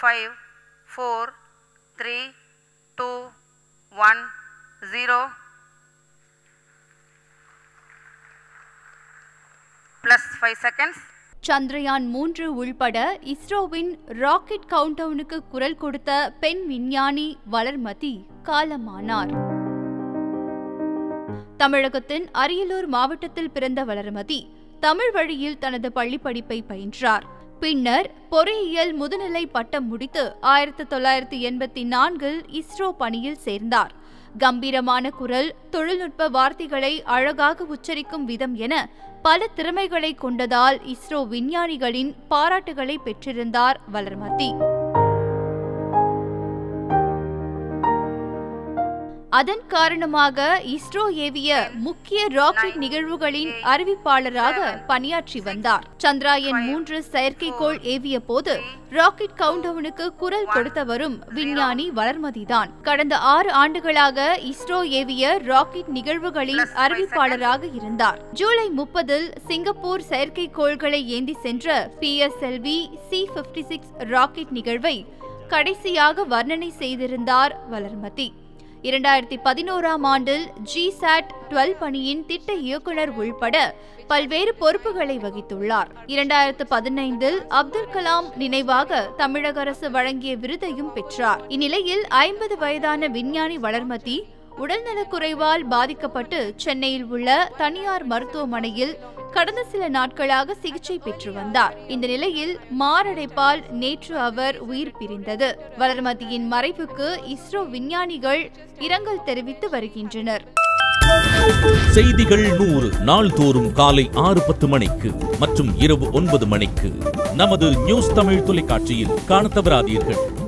five four three two one zero plus five seconds Chandrayaan மூன்று உள்பட இஸ்ரோவின் ராக்கெட் கவுண்டவுனுக்கு குரல் கொடுத்த பெண் விஞ்ஞானி வளர்மதி காலமானார் தமிழகத்தின் அரியலூர் மாவட்டத்தில் பிறந்த வளர்மதி தமிழ் வழியில் தனது பள்ளி படிப்பை பயின்றார் பின்னர் பொறியியல் முதுநிலை பட்டம் முடித்து ஆயிரத்தி தொள்ளாயிரத்தி எண்பத்தி நான்கில் இஸ்ரோ பணியில் சேர்ந்தார் கம்பீரமான குரல் தொழில்நுட்ப வார்த்தைகளை அழகாக உச்சரிக்கும் விதம் என பல திறமைகளை கொண்டதால் இஸ்ரோ விஞ்ஞானிகளின் பாராட்டுகளை பெற்றிருந்தார் வளர்மதி அதன் காரணமாக இஸ்ரோ ஏவிய முக்கிய ராக்கெட் நிகழ்வுகளின் அறிவிப்பாளராக பணியாற்றி வந்தார் சந்திராயன் மூன்று செயற்கைக்கோள் ஏவிய போது ராக்கெட் கவுண்டவுனுக்கு குரல் கொடுத்தவரும் விஞ்ஞானி வளர்மதிதான் கடந்த ஆறு ஆண்டுகளாக இஸ்ரோ ஏவிய ராக்கெட் நிகழ்வுகளின் அறிவிப்பாளராக இருந்தார் ஜூலை முப்பதில் சிங்கப்பூர் செயற்கைக்கோள்களை ஏந்தி சென்ற PSLV C fifty six rocket நிகழ்வை கடைசியாக வர்ணனை செய்திருந்தார் வளர்மதி இரண்டாயிரத்தி பதினோராம் ஆண்டில் ஜிசாட் டுவெல் பணியின் திட்ட இயக்குனர் உள்பட பல்வேறு பொறுப்புகளை வகித்துள்ளார் இரண்டாயிரத்து பதினைந்தில் அப்துல் கலாம் நினைவாக தமிழக அரசு வழங்கிய விருதையும் பெற்றார் இந்நிலையில் ஐம்பது வயதான விஞ்ஞானி வளர்மதி உடல்நலக்குறைவால் பாதிக்கப்பட்டு சென்னையில் உள்ள தனியார் மருத்துவமனையில் கடந்த சில நாட்களாக சிகிச்சை பெற்று வந்தார் இந்த நிலையில் மாரடைப்பால் நேற்று அவர் உயிர் பிரிந்தது வளர்மதியின் மறைவுக்கு இஸ்ரோ விஞ்ஞானிகள் இரங்கல் தெரிவித்து வருகின்றனர் செய்திகள் நூறு நாள்தோறும் காலை ஆறு பத்து மணிக்கு மற்றும் இரவு ஒன்பது மணிக்கு நமது நியூஸ் தமிழ் தொலைக்காட்சியில் காணத் தவறாதீர்கள்